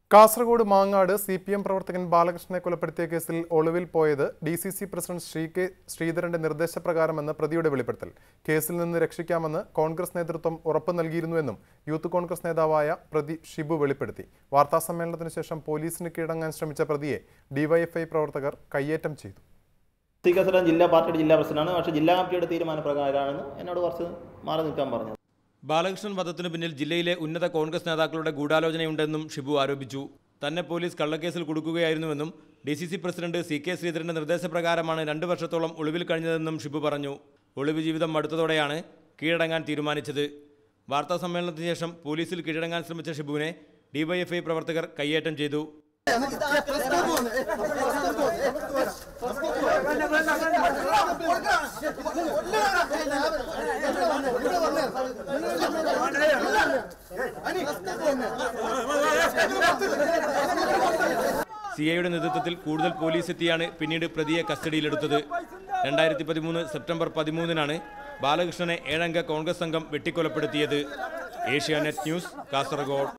Kasaragod Mangad C P M പ്രവർത്തകൻ ബാലകൃഷ്ണനെ കൊലപ്പെടുത്തിയ കേസിൽ ഒളിവിൽ പോയത് D C C president Shri K ശ്രീധരന്റെ നിർദ്ദേശപ്രകാരമെന്ന് പ്രതിയുടെ വെളിപ്പെടുത്തൽ കേസിൽ നിന്ന് രക്ഷിക്കാമെന്ന് കോൺഗ്രസ് നേതൃത്വം ഉറപ്പു നൽകിയിരുന്നുവെന്നും യൂത്ത് കോൺഗ്രസ് നേതാവായ പ്രതി ഷിബു വെളിപ്പെടുത്തി വാർത്താസമ്മേളനത്തിന് ശേഷം പോലീസിന് കീഴടങ്ങാൻ ശ്രമിച്ച പ്രതിയെ ഡിവൈഎഫ്ഐ പ്രവർത്തകർ കയ്യേറ്റം ചെയ്തു സി കസരം ജില്ലാ പാർട്ടിയുടെ ജില്ലാ പ്രസിഡന്റാണ് പക്ഷേ ജില്ലാ കമ്മിറ്റിയുടെ തീരുമാനപ്രകാരമാണ് എന്നോട് കുറച്ച് മാറി നിൽക്കാൻ പറഞ്ഞത് ബാലകൃഷ്ണൻ വധത്തിനു പിന്നിൽ ജില്ലയിലെ ഉന്നത കോൺഗ്രസ് നേതാക്കളുടെ ഗൂഢാലോചനയുണ്ടെന്നും ഷിബു ആരോപിച്ചു തന്നെ പോലീസ് കള്ളക്കേസിൽ കുടുക്കുകയായിരുന്നുവെന്നും D C C president C K ശ്രീധരന്റെ നിർദ്ദേശപ്രകാരമാണ് രണ്ട് വർഷത്തോളം ഒളിവിൽ കഴിഞ്ഞതെന്നും ഷിബു പറഞ്ഞു ഒളിവ് ജീവിതം മടുത്തതോടെയാണ് കീഴടങ്ങാൻ തീരുമാനിച്ചത് വാർത്താ സമ്മേളനത്തിന് ശേഷം പോലീസിൽ കീഴടങ്ങാൻ ശ്രമിച്ച ഷിബുവിനെ ഡിവൈഎഫ്ഐ പ്രവർത്തകർ കയ്യേറ്റം ചെയ്തു സി ഐയുടെ നേതൃത്വത്തിൽ കൂടുതൽ പോലീസ് എത്തിയാണ് പിന്നീട് പ്രതിയെ കസ്റ്റഡിയിലെടുത്തത് രണ്ടായിരത്തി പതിമൂന്ന് സെപ്റ്റംബർ പതിമൂന്നിനാണ് ബാലകൃഷ്ണനെ ഏഴംഗ കോൺഗ്രസ് സംഘം വെട്ടിക്കൊലപ്പെടുത്തിയത് ഏഷ്യാനെറ്റ് ന്യൂസ് കാസർഗോഡ്